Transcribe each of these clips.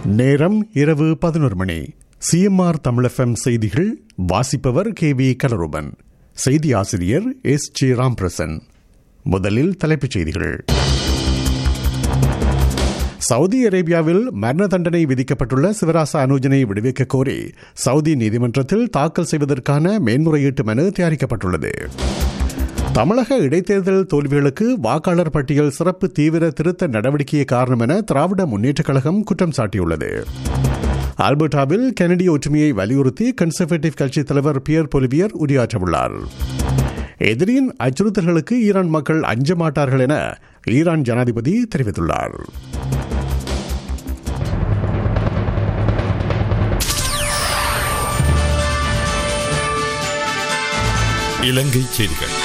நேரம் இரவு பதினோரு மணி சிஎம்ஆர் தமிழஃபம் செய்திகள் வாசிப்பவர் கே வி கலருபன் செய்தி ஆசிரியர் எஸ் ஜி ராம்பிரசன் முதலில் தலைப்புச் செய்திகள் சவுதி அரேபியாவில் மரண தண்டனை விதிக்கப்பட்டுள்ள சிவராச அனுஜனை விடுவிக்க கோரி சவுதி நீதிமன்றத்தில் தாக்கல் செய்வதற்கான மேன்முறையீட்டு மனு தயாரிக்கப்பட்டுள்ளது தமிழக இடைத்தேர்தல் தோல்விகளுக்கு வாக்காளர் பட்டியல் சிறப்பு தீவிர திருத்த நடவடிக்கையே காரணம் என திராவிட முன்னேற்றக் கழகம் குற்றம் சாட்டியுள்ளது ஆல்பர்டாவில் கெனடிய ஒற்றுமையை வலியுறுத்தி கன்சர்வேட்டிவ் கட்சித் தலைவர் பியர் பொலிவியர் உரையாற்றவுள்ளார் எதிரியின் அச்சுறுத்தல்களுக்கு ஈரான் மக்கள் அஞ்ச மாட்டார்கள் என ஈரான் ஜனாதிபதி தெரிவித்துள்ளார் இலங்கை செய்திகள்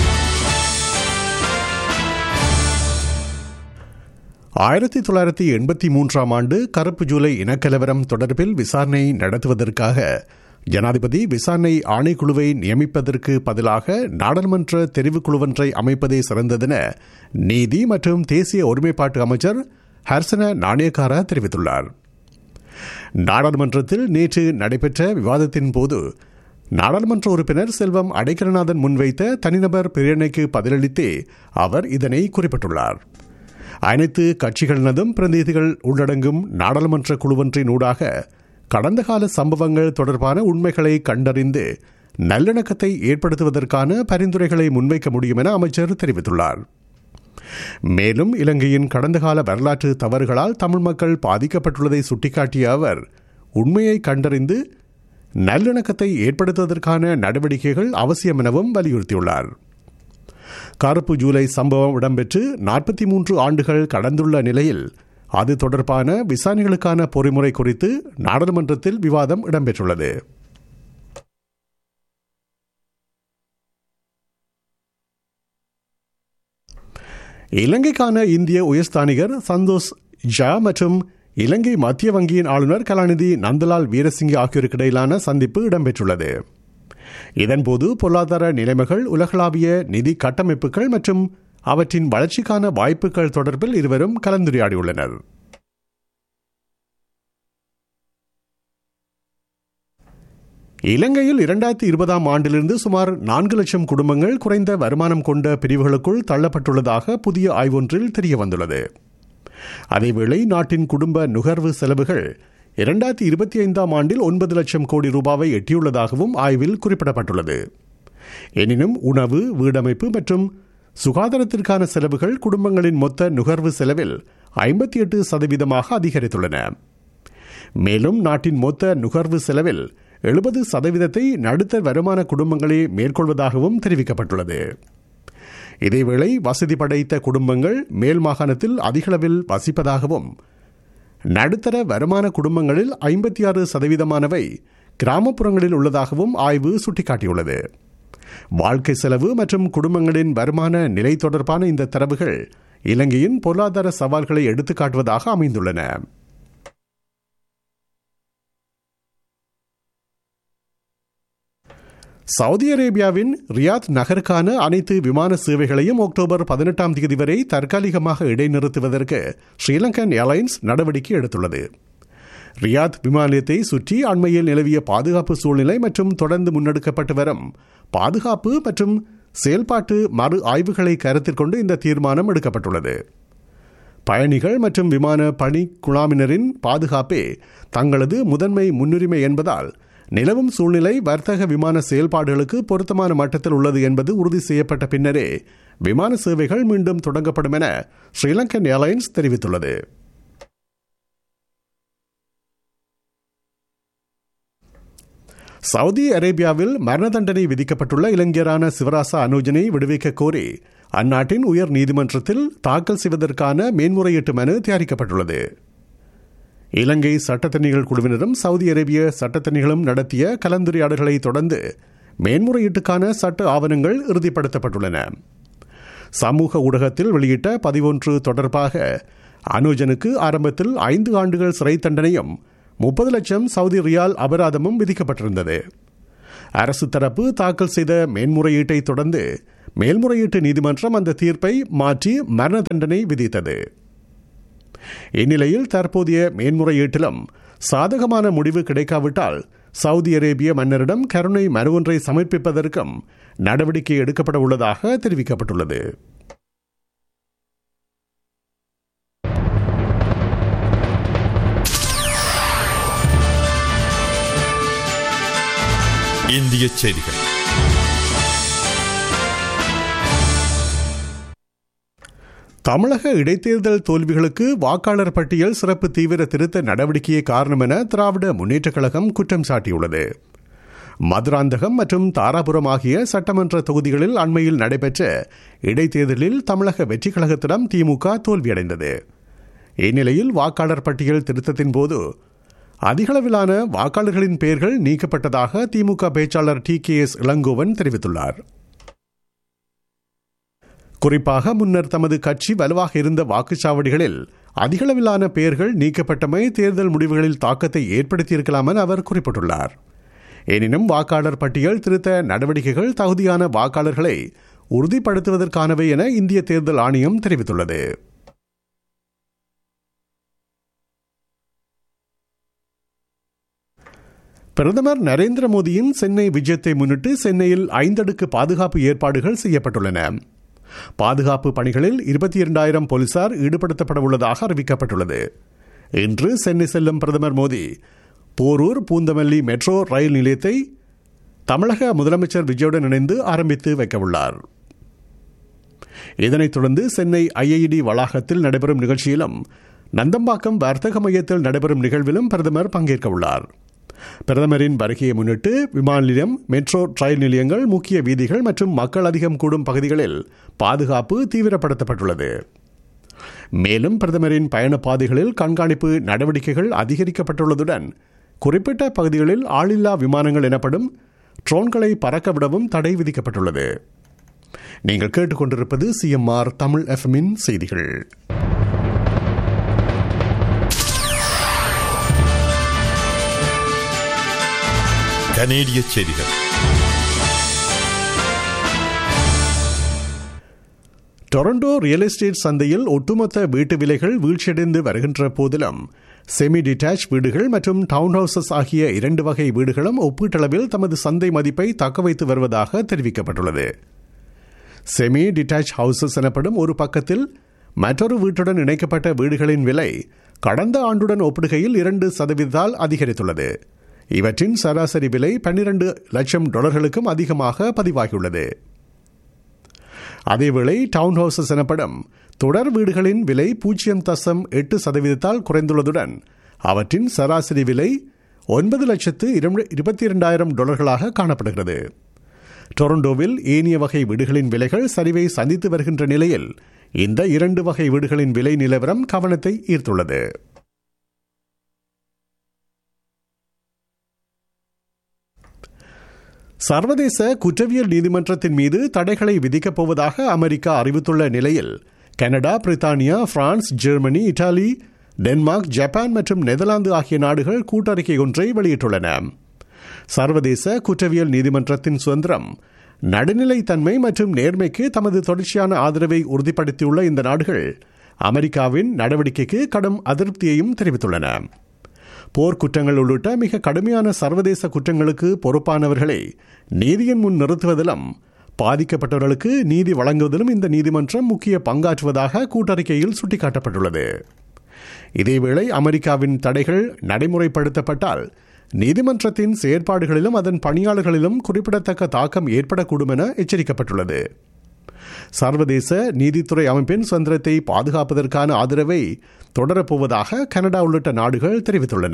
ஆயிரத்தி தொள்ளாயிரத்தி எண்பத்தி மூன்றாம் ஆண்டு கருப்பு ஜூலை இனக்கலவரம் தொடர்பில் விசாரணை நடத்துவதற்காக ஜனாதிபதி விசாரணை ஆணைக்குழுவை நியமிப்பதற்கு பதிலாக நாடாளுமன்ற தெரிவுக்குழுவொன்றை அமைப்பதே சிறந்ததென நீதி மற்றும் தேசிய ஒருமைப்பாட்டு அமைச்சர் ஹர்சன நாணயக்காரா தெரிவித்துள்ளார் நாடாளுமன்றத்தில் நேற்று நடைபெற்ற விவாதத்தின் போது நாடாளுமன்ற உறுப்பினர் செல்வம் அடைக்கலநாதன் முன்வைத்த தனிநபர் பிரேரணைக்கு பதிலளித்தே அவர் இதனை குறிப்பிட்டுள்ளார் அனைத்து கட்சிகளினதும் பிரதிநிதிகள் உள்ளடங்கும் நாடாளுமன்ற குழுவொன்றின் ஊடாக கடந்த கால சம்பவங்கள் தொடர்பான உண்மைகளை கண்டறிந்து நல்லிணக்கத்தை ஏற்படுத்துவதற்கான பரிந்துரைகளை முன்வைக்க முடியும் என அமைச்சர் தெரிவித்துள்ளார் மேலும் இலங்கையின் கடந்த கால வரலாற்று தவறுகளால் தமிழ் மக்கள் பாதிக்கப்பட்டுள்ளதை சுட்டிக்காட்டிய அவர் உண்மையை கண்டறிந்து நல்லிணக்கத்தை ஏற்படுத்துவதற்கான நடவடிக்கைகள் அவசியம் எனவும் வலியுறுத்தியுள்ளார் கருப்பு ஜூலை சம்பவம் இடம்பெற்று நாற்பத்தி மூன்று ஆண்டுகள் கடந்துள்ள நிலையில் அது தொடர்பான விசாரணைகளுக்கான பொறிமுறை குறித்து நாடாளுமன்றத்தில் விவாதம் இடம்பெற்றுள்ளது இலங்கைக்கான இந்திய உயர்ஸ்தானிகர் சந்தோஷ் ஜா மற்றும் இலங்கை மத்திய வங்கியின் ஆளுநர் கலாநிதி நந்தலால் வீரசிங்க ஆகியோருக்கு இடையிலான சந்திப்பு இடம்பெற்றுள்ளது இதன்போது பொருளாதார நிலைமைகள் உலகளாவிய நிதி கட்டமைப்புகள் மற்றும் அவற்றின் வளர்ச்சிக்கான வாய்ப்புகள் தொடர்பில் இருவரும் கலந்துரையாடியுள்ளனர் இலங்கையில் இரண்டாயிரத்தி இருபதாம் ஆண்டிலிருந்து சுமார் நான்கு லட்சம் குடும்பங்கள் குறைந்த வருமானம் கொண்ட பிரிவுகளுக்குள் தள்ளப்பட்டுள்ளதாக புதிய ஆய்வொன்றில் தெரியவந்துள்ளது அதேவேளை நாட்டின் குடும்ப நுகர்வு செலவுகள் இரண்டாயிரத்தி இருபத்தி ஐந்தாம் ஆண்டில் ஒன்பது லட்சம் கோடி ரூபாவை எட்டியுள்ளதாகவும் ஆய்வில் குறிப்பிடப்பட்டுள்ளது எனினும் உணவு வீடமைப்பு மற்றும் சுகாதாரத்திற்கான செலவுகள் குடும்பங்களின் மொத்த நுகர்வு செலவில் ஐம்பத்தி எட்டு சதவீதமாக அதிகரித்துள்ளன மேலும் நாட்டின் மொத்த நுகர்வு செலவில் எழுபது சதவீதத்தை நடுத்தர வருமான குடும்பங்களே மேற்கொள்வதாகவும் தெரிவிக்கப்பட்டுள்ளது இதேவேளை வசதி படைத்த குடும்பங்கள் மேல் மாகாணத்தில் அதிகளவில் வசிப்பதாகவும் நடுத்தர வருமான குடும்பங்களில் ஐம்பத்தி ஆறு சதவீதமானவை கிராமப்புறங்களில் உள்ளதாகவும் ஆய்வு சுட்டிக்காட்டியுள்ளது வாழ்க்கை செலவு மற்றும் குடும்பங்களின் வருமான நிலை தொடர்பான இந்த தரவுகள் இலங்கையின் பொருளாதார சவால்களை எடுத்துக்காட்டுவதாக அமைந்துள்ளன சவுதி அரேபியாவின் ரியாத் நகருக்கான அனைத்து விமான சேவைகளையும் அக்டோபர் பதினெட்டாம் தேதி வரை தற்காலிகமாக இடைநிறுத்துவதற்கு ஸ்ரீலங்கன் ஏர்லைன்ஸ் நடவடிக்கை எடுத்துள்ளது ரியாத் விமான நிலையத்தை சுற்றி அண்மையில் நிலவிய பாதுகாப்பு சூழ்நிலை மற்றும் தொடர்ந்து முன்னெடுக்கப்பட்டு வரும் பாதுகாப்பு மற்றும் செயல்பாட்டு மறு ஆய்வுகளை கருத்தில் கொண்டு இந்த தீர்மானம் எடுக்கப்பட்டுள்ளது பயணிகள் மற்றும் விமான பணி குழாமினரின் பாதுகாப்பே தங்களது முதன்மை முன்னுரிமை என்பதால் நிலவும் சூழ்நிலை வர்த்தக விமான செயல்பாடுகளுக்கு பொருத்தமான மட்டத்தில் உள்ளது என்பது உறுதி செய்யப்பட்ட பின்னரே விமான சேவைகள் மீண்டும் தொடங்கப்படும் என ஸ்ரீலங்கன் ஏர்லைன்ஸ் தெரிவித்துள்ளது சவுதி அரேபியாவில் மரண தண்டனை விதிக்கப்பட்டுள்ள இளைஞரான சிவராசா அனுஜனை விடுவிக்க கோரி அந்நாட்டின் உயர் நீதிமன்றத்தில் தாக்கல் செய்வதற்கான மேன்முறையீட்டு மனு தயாரிக்கப்பட்டுள்ளது இலங்கை சட்டத்தணிகள் குழுவினரும் சவுதி அரேபிய சட்டத்தணிகளும் நடத்திய கலந்துரையாடல்களை தொடர்ந்து மேன்முறையீட்டுக்கான சட்ட ஆவணங்கள் இறுதிப்படுத்தப்பட்டுள்ளன சமூக ஊடகத்தில் வெளியிட்ட பதிவொன்று தொடர்பாக அனுஜனுக்கு ஆரம்பத்தில் ஐந்து ஆண்டுகள் சிறை தண்டனையும் முப்பது லட்சம் சவுதி ரியால் அபராதமும் விதிக்கப்பட்டிருந்தது அரசு தரப்பு தாக்கல் செய்த மேன்முறையீட்டை தொடர்ந்து மேல்முறையீட்டு நீதிமன்றம் அந்த தீர்ப்பை மாற்றி மரண தண்டனை விதித்தது இந்நிலையில் தற்போதைய மேன்முறையீட்டிலும் சாதகமான முடிவு கிடைக்காவிட்டால் சவுதி அரேபிய மன்னரிடம் கருணை மனு ஒன்றை சமர்ப்பிப்பதற்கும் நடவடிக்கை எடுக்கப்பட உள்ளதாக தெரிவிக்கப்பட்டுள்ளது இந்திய செய்திகள் தமிழக இடைத்தேர்தல் தோல்விகளுக்கு வாக்காளர் பட்டியல் சிறப்பு தீவிர திருத்த நடவடிக்கையே காரணம் என திராவிட முன்னேற்றக் கழகம் குற்றம் சாட்டியுள்ளது மதுராந்தகம் மற்றும் தாராபுரம் ஆகிய சட்டமன்ற தொகுதிகளில் அண்மையில் நடைபெற்ற இடைத்தேர்தலில் தமிழக வெற்றிக் கழகத்திடம் திமுக தோல்வியடைந்தது இந்நிலையில் வாக்காளர் பட்டியல் திருத்தத்தின் போது அதிகளவிலான வாக்காளர்களின் பெயர்கள் நீக்கப்பட்டதாக திமுக பேச்சாளர் டி கே எஸ் இளங்கோவன் தெரிவித்துள்ளார் குறிப்பாக முன்னர் தமது கட்சி வலுவாக இருந்த வாக்குச்சாவடிகளில் அதிகளவிலான பெயர்கள் நீக்கப்பட்டமை தேர்தல் முடிவுகளில் தாக்கத்தை ஏற்படுத்தியிருக்கலாம் என அவர் குறிப்பிட்டுள்ளார் எனினும் வாக்காளர் பட்டியல் திருத்த நடவடிக்கைகள் தகுதியான வாக்காளர்களை உறுதிப்படுத்துவதற்கானவை என இந்திய தேர்தல் ஆணையம் தெரிவித்துள்ளது பிரதமர் நரேந்திர மோடியின் சென்னை விஜயத்தை முன்னிட்டு சென்னையில் ஐந்தடுக்கு பாதுகாப்பு ஏற்பாடுகள் செய்யப்பட்டுள்ளன பாதுகாப்பு பணிகளில் இருபத்தி இரண்டாயிரம் போலீசார் ஈடுபடுத்தப்பட உள்ளதாக அறிவிக்கப்பட்டுள்ளது இன்று சென்னை செல்லும் பிரதமர் மோடி போரூர் பூந்தமல்லி மெட்ரோ ரயில் நிலையத்தை தமிழக முதலமைச்சர் விஜயுடன் இணைந்து ஆரம்பித்து வைக்கவுள்ளார் இதனைத் தொடர்ந்து சென்னை ஐஐடி வளாகத்தில் நடைபெறும் நிகழ்ச்சியிலும் நந்தம்பாக்கம் வர்த்தக மையத்தில் நடைபெறும் நிகழ்விலும் பிரதமர் பங்கேற்க உள்ளார் பிரதமரின் வருகையை முன்னிட்டு விமான நிலையம் மெட்ரோ ரயில் நிலையங்கள் முக்கிய வீதிகள் மற்றும் மக்கள் அதிகம் கூடும் பகுதிகளில் பாதுகாப்பு தீவிரப்படுத்தப்பட்டுள்ளது மேலும் பிரதமரின் பயண பாதைகளில் கண்காணிப்பு நடவடிக்கைகள் அதிகரிக்கப்பட்டுள்ளதுடன் குறிப்பிட்ட பகுதிகளில் ஆளில்லா விமானங்கள் எனப்படும் ட்ரோன்களை பறக்கவிடவும் தடை விதிக்கப்பட்டுள்ளது நீங்கள் கேட்டுக்கொண்டிருப்பது சிஎம்ஆர் தமிழ் எஃப்எம்மின் செய்திகள் கனேடிய செய்திகள் டொரண்டோ ரியல் எஸ்டேட் சந்தையில் ஒட்டுமொத்த வீட்டு விலைகள் வீழ்ச்சியடைந்து வருகின்ற போதிலும் செமி டிட்டாச் வீடுகள் மற்றும் டவுன் ஹவுசஸ் ஆகிய இரண்டு வகை வீடுகளும் ஒப்பீட்டளவில் தமது சந்தை மதிப்பை தக்கவைத்து வருவதாக தெரிவிக்கப்பட்டுள்ளது செமி டிட்டாச் ஹவுசஸ் எனப்படும் ஒரு பக்கத்தில் மற்றொரு வீட்டுடன் இணைக்கப்பட்ட வீடுகளின் விலை கடந்த ஆண்டுடன் ஒப்பிடுகையில் இரண்டு சதவீதத்தால் அதிகரித்துள்ளது இவற்றின் சராசரி விலை பன்னிரண்டு லட்சம் டாலர்களுக்கும் அதிகமாக பதிவாகியுள்ளது அதேவேளை டவுன் ஹவுசஸ் எனப்படும் தொடர் வீடுகளின் விலை பூஜ்ஜியம் தசம் எட்டு சதவீதத்தால் குறைந்துள்ளதுடன் அவற்றின் சராசரி விலை ஒன்பது லட்சத்து இருபத்தி இரண்டாயிரம் டாலர்களாக காணப்படுகிறது டொரண்டோவில் ஏனிய வகை வீடுகளின் விலைகள் சரிவை சந்தித்து வருகின்ற நிலையில் இந்த இரண்டு வகை வீடுகளின் விலை நிலவரம் கவனத்தை ஈர்த்துள்ளது சர்வதேச குற்றவியல் நீதிமன்றத்தின் மீது தடைகளை விதிக்கப் போவதாக அமெரிக்கா அறிவித்துள்ள நிலையில் கனடா பிரித்தானியா France Germany Italy Denmark Japan மற்றும் நெதர்லாந்து ஆகிய நாடுகள் கூட்டறிக்கை ஒன்றை வெளியிட்டுள்ளன சர்வதேச குற்றவியல் நீதிமன்றத்தின் சுதந்திரம் நடுநிலைத்தன்மை மற்றும் நேர்மைக்கு தமது தொடர்ச்சியான ஆதரவை உறுதிப்படுத்தியுள்ள இந்த நாடுகள் அமெரிக்காவின் நடவடிக்கைக்கு கடும் அதிருப்தியையும் தெரிவித்துள்ளன போர்க்குற்றங்கள் உள்ளிட்ட மிக கடுமையான சர்வதேச குற்றங்களுக்கு பொறுப்பானவர்களை நீதியின் முன் நிறுத்துவதிலும் பாதிக்கப்பட்டவர்களுக்கு நீதி வழங்குவதிலும் இந்த நீதிமன்றம் முக்கிய பங்காற்றுவதாக கூட்டறிக்கையில் சுட்டிக்காட்டப்பட்டுள்ளது இதேவேளை அமெரிக்காவின் தடைகள் நடைமுறைப்படுத்தப்பட்டால் நீதிமன்றத்தின் செயற்பாடுகளிலும் அதன் பணியாளர்களிலும் குறிப்பிடத்தக்க தாக்கம் ஏற்படக்கூடும் என எச்சரிக்கப்பட்டுள்ளது சர்வதேச நீதித்துறை அமைப்பின் சுதந்திரத்தை பாதுகாப்பதற்கான ஆதரவை தொடரப்போவதாக கனடா உள்ளிட்ட நாடுகள் தெரிவித்துள்ளன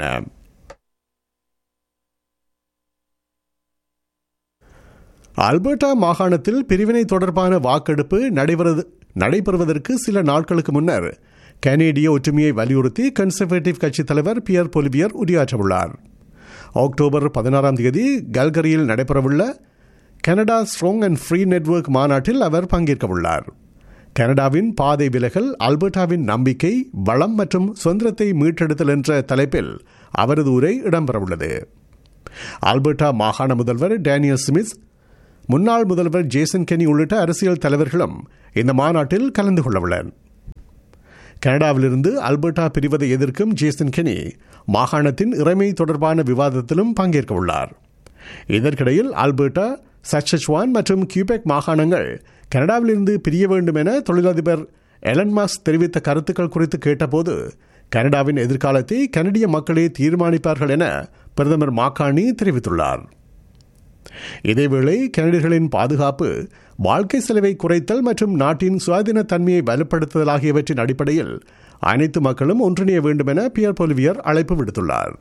அல்பர்டா மாகாணத்தில் பிரிவினை தொடர்பான வாக்கெடுப்பு நடைபெறுவதற்கு சில நாட்களுக்கு முன்னர் கனேடிய ஒற்றுமையை வலியுறுத்தி கன்சர்வேட்டிவ் கட்சித் தலைவர் பியர் பொலிபியர் உரையாற்றவுள்ளார் அக்டோபர் பதினாறாம் தேதி கல்கரியில் நடைபெறவுள்ள Canada strong and free network மாநாட்டில் அவர் பங்கேற்கவுள்ளார் கனடாவின் பாதை விலகல் அல்பர்டாவின் நம்பிக்கை வளம் மற்றும் சுதந்திரத்தை மீட்டெடுத்தல் என்ற தலைப்பில் அவரது உரை இடம்பெறவுள்ளது அல்பர்டா மாகாண முதல்வர் டேனியல் ஸ்மித் முன்னாள் முதல்வர் ஜேசன் கெனி உள்ளிட்ட அரசியல் தலைவர்களும் இந்த மாநாட்டில் கலந்து கொள்ளவுள்ளனர் கனடாவிலிருந்து அல்பர்டா பிரிவதை எதிர்க்கும் ஜேசன் கெனி மாகாணத்தின் இறைமை தொடர்பான விவாதத்திலும் பங்கேற்க உள்ளார் இதற்கிடையில் அல்பர்டா சச்சச்வான் மற்றும் கியூபெக் மாகாணங்கள் கனடாவிலிருந்து பிரிய வேண்டும் என தொழிலதிபர் எலன் மாஸ் தெரிவித்த கருத்துக்கள் குறித்து கேட்டபோது கனடாவின் எதிர்காலத்தை கனடிய மக்களே தீர்மானிப்பார்கள் என பிரதமர் மாக்காணி தெரிவித்துள்ளார் இதேவேளை கனடியர்களின் பாதுகாப்பு வாழ்க்கை செலவை குறைத்தல் மற்றும் நாட்டின் சுயாதீன தன்மையை வலுப்படுத்துதல் ஆகியவற்றின் அடிப்படையில் அனைத்து மக்களும் ஒன்றிணைய வேண்டும் என பியர் பொலிவியர் அழைப்பு விடுத்துள்ளார்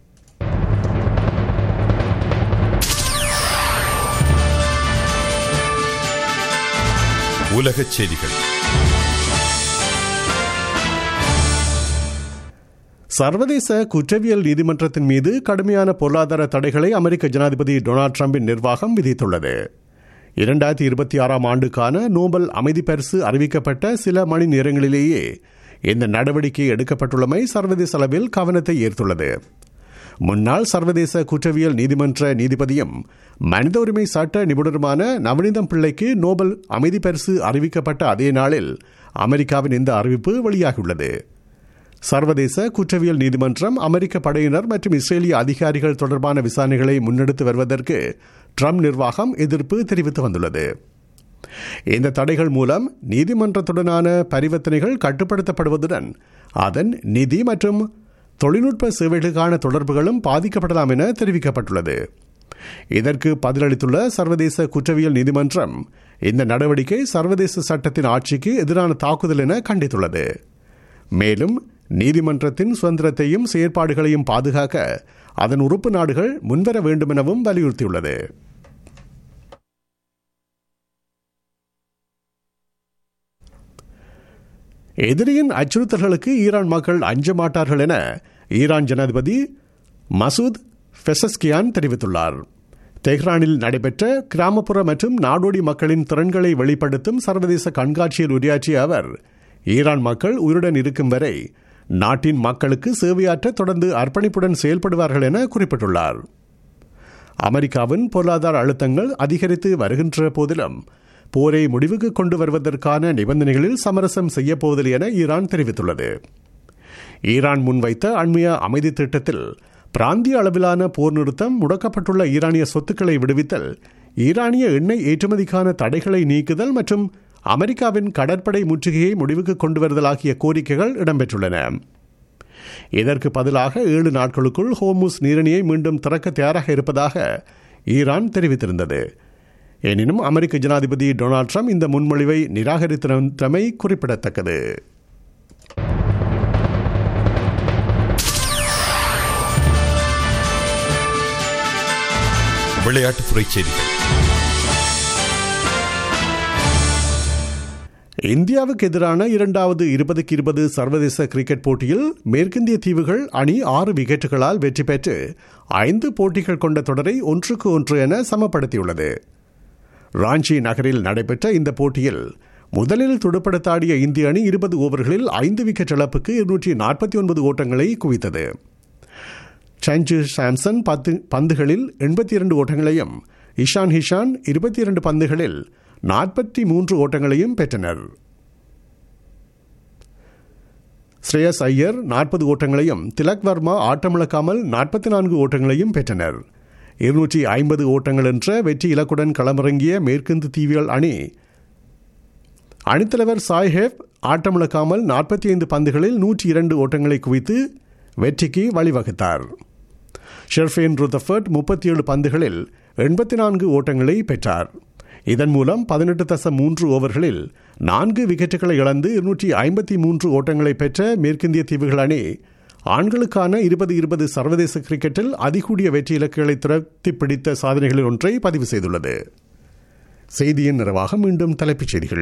உலகச் செய்திகள் சர்வதேச குற்றவியல் நீதிமன்றத்தின் மீது கடுமையான பொருளாதார தடைகளை அமெரிக்க ஜனாதிபதி டொனால்டு டிரம்பின் நிர்வாகம் விதித்துள்ளது இரண்டாயிரத்தி இருபத்தி ஆறாம் ஆண்டுக்கான நோபல் அமைதி பரிசு அறிவிக்கப்பட்ட சில மணி நேரங்களிலேயே இந்த நடவடிக்கை எடுக்கப்பட்டுள்ளமை சர்வதேச அளவில் கவனத்தை ஈர்த்துள்ளது முன்னாள் சர்வதேச குற்றவியல் நீதிமன்ற நீதிபதியும் மனித உரிமை சட்ட நிபுணருமான நவநீதம் பிள்ளைக்கு நோபல் அமைதி பரிசு அறிவிக்கப்பட்ட அதே நாளில் அமெரிக்காவின் இந்த அறிவிப்பு வெளியாகியுள்ளது சர்வதேச குற்றவியல் நீதிமன்றம் அமெரிக்க படையினர் மற்றும் இஸ்ரேலிய அதிகாரிகள் தொடர்பான விசாரணைகளை முன்னெடுத்து வருவதற்கு ட்ரம்ப் நிர்வாகம் எதிர்ப்பு தெரிவித்து வந்துள்ளது இந்த தடைகள் மூலம் நீதிமன்றத்துடனான பரிவர்த்தனைகள் கட்டுப்படுத்தப்படுவதுடன் அதன் நிதி மற்றும் தொழில்நுட்ப சேவைகளுக்கான தொடர்புகளும் பாதிக்கப்படலாம் என தெரிவிக்கப்பட்டுள்ளது இதற்கு பதிலளித்துள்ள சர்வதேச குற்றவியல் நீதிமன்றம் இந்த நடவடிக்கை சர்வதேச சட்டத்தின் ஆட்சிக்கு எதிரான தாக்குதல் என கண்டித்துள்ளது மேலும் நீதிமன்றத்தின் சுதந்திரத்தையும் செயற்பாடுகளையும் பாதுகாக்க அதன் உறுப்பு நாடுகள் முன்வர வேண்டும் எனவும் வலியுறுத்தியுள்ளது எதிரியின் அச்சுறுத்தல்களுக்கு ஈரான் மக்கள் அஞ்ச மாட்டார்கள் என ஈரான் ஜனாதிபதி மசூத் ஃபெசஸ்கியான் தெரிவித்துள்ளார் தெஹ்ரானில் நடைபெற்ற கிராமப்புற மற்றும் நாடோடி மக்களின் திறன்களை வெளிப்படுத்தும் சர்வதேச கண்காட்சியில் உரையாற்றிய அவர் ஈரான் மக்கள் உயிருடன் இருக்கும் வரை நாட்டின் மக்களுக்கு சேவையாற்ற தொடர்ந்து அர்ப்பணிப்புடன் செயல்படுவார்கள் என குறிப்பிட்டுள்ளார் அமெரிக்காவின் பொருளாதார அழுத்தங்கள் அதிகரித்து வருகின்ற போதிலும் போரை முடிவுக்கு கொண்டு வருவதற்கான நிபந்தனைகளில் சமரசம் செய்யப்போவதில்லை என ஈரான் தெரிவித்துள்ளது ஈரான் முன்வைத்த அண்மைய அமைதி திட்டத்தில் பிராந்திய அளவிலான போர் நிறுத்தம் முடக்கப்பட்டுள்ள ஈரானிய சொத்துக்களை விடுவித்தல் ஈரானிய எண்ணெய் ஏற்றுமதிக்கான தடைகளை நீக்குதல் மற்றும் அமெரிக்காவின் கடற்படை முற்றுகையை முடிவுக்கு கொண்டு வருதல் ஆகிய கோரிக்கைகள் இடம்பெற்றுள்ளன இதற்கு பதிலாக ஏழு நாட்களுக்குள் ஹோமுஸ் நீரணியை மீண்டும் திறக்க தயாராக இருப்பதாக ஈரான் தெரிவித்திருந்தது எனினும் அமெரிக்க ஜனாதிபதி டொனால்ட் ட்ரம்ப் இந்த முன்மொழிவை நிராகரித்திருந்தமை குறிப்பிடத்தக்கது விளையாட்டுத்துறை செய்திகள் இந்தியாவுக்கு எதிரான இரண்டாவது இருபதுக்கு இருபது சர்வதேச கிரிக்கெட் போட்டியில் மேற்கிந்திய தீவுகள் அணி ஆறு விக்கெட்டுகளால் வெற்றி பெற்று ஐந்து போட்டிகள் கொண்ட தொடரை ஒன்றுக்கு ஒன்று என சமப்படுத்தியுள்ளது ராஞ்சி நகரில் நடைபெற்ற இந்த போட்டியில் முதலில் துடுப்படுத்தாடிய இந்திய அணி இருபது ஓவர்களில் ஐந்து விக்கெட் இழப்புக்கு இருநூற்றி நாற்பத்தி ஒன்பது ஓட்டங்களை குவித்தது சஞ்சு சாம்சன் பத்து பந்துகளில் எண்பத்தி இரண்டு ஓட்டங்களையும் இஷான் ஹிஷான் இருபத்தி இரண்டு பந்துகளில் நாற்பத்தி மூன்று ஓட்டங்களையும் பெற்றனர் ஸ்ரேயஸ் ஐயர் நாற்பது ஓட்டங்களையும் திலக் வர்மா ஆட்டமிழக்காமல் நாற்பத்தி நான்கு ஓட்டங்களையும் பெற்றனர் இருநூற்றி ஐம்பது ஓட்டங்கள் என்ற வெற்றி இலக்குடன் களமிறங்கிய மேற்கிந்து தீவியல் அணி அணித்தலைவர் சாய்ஹேவ் ஆட்டமிழக்காமல் நாற்பத்தி ஐந்து பந்துகளில் நூற்றி இரண்டு ஓட்டங்களை குவித்து வெற்றிக்கு வழிவகுத்தார் ஷெர்ஃபேன் ருதஃபர்ட் முப்பத்தி ஏழு பந்துகளில் எண்பத்தி நான்கு ஓட்டங்களை பெற்றார் இதன் மூலம் பதினெட்டு தசம் மூன்று ஓவர்களில் நான்கு விக்கெட்டுகளை இழந்து இருநூற்றி ஐம்பத்தி மூன்று ஓட்டங்களை பெற்ற மேற்கிந்திய தீவுகள் அணி ஆண்களுக்கான இருபது இருபது சர்வதேச கிரிக்கெட்டில் அதிகூடிய வெற்றி இலக்குகளை துரத்தி பிடித்த சாதனைகளில் ஒன்றை பதிவு செய்துள்ளது செய்தியின் நிறைவாக மீண்டும் தலைப்புச் செய்திகள்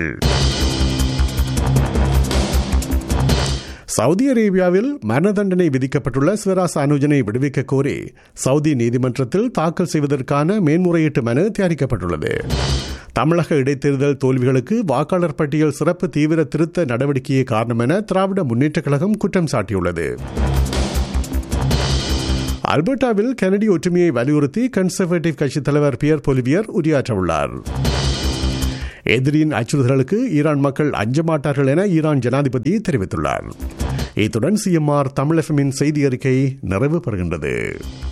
சவுதி அரேபியாவில் மரண தண்டனை விதிக்கப்பட்டுள்ள சிவராஸ் அனுஜனை விடுவிக்க கோரி சவுதி நீதிமன்றத்தில் தாக்கல் செய்வதற்கான மேன்முறையீட்டு மனு தயாரிக்கப்பட்டுள்ளது தமிழக இடைத்தேர்தல் தோல்விகளுக்கு வாக்காளர் பட்டியல் சிறப்பு தீவிர திருத்த நடவடிக்கையே காரணம் என திராவிட முன்னேற்றக் கழகம் குற்றம் சாட்டியுள்ளது அல்பர்டாவில் கனடிய ஒற்றுமையை வலியுறுத்தி கன்சர்வேட்டிவ் கட்சித் தலைவர் பியர் பொலிவியர் உரையாற்றவுள்ளார் எதிரியின் அச்சுறுத்தலுக்கு ஈரான் மக்கள் அஞ்ச மாட்டார்கள் என ஈரான் ஜனாதிபதி தெரிவித்துள்ளார் இத்துடன் சிஎம்ஆர் தமிழ் எஃப்எம்மின் செய்தி அறிக்கை நிறைவு பெறுகின்றது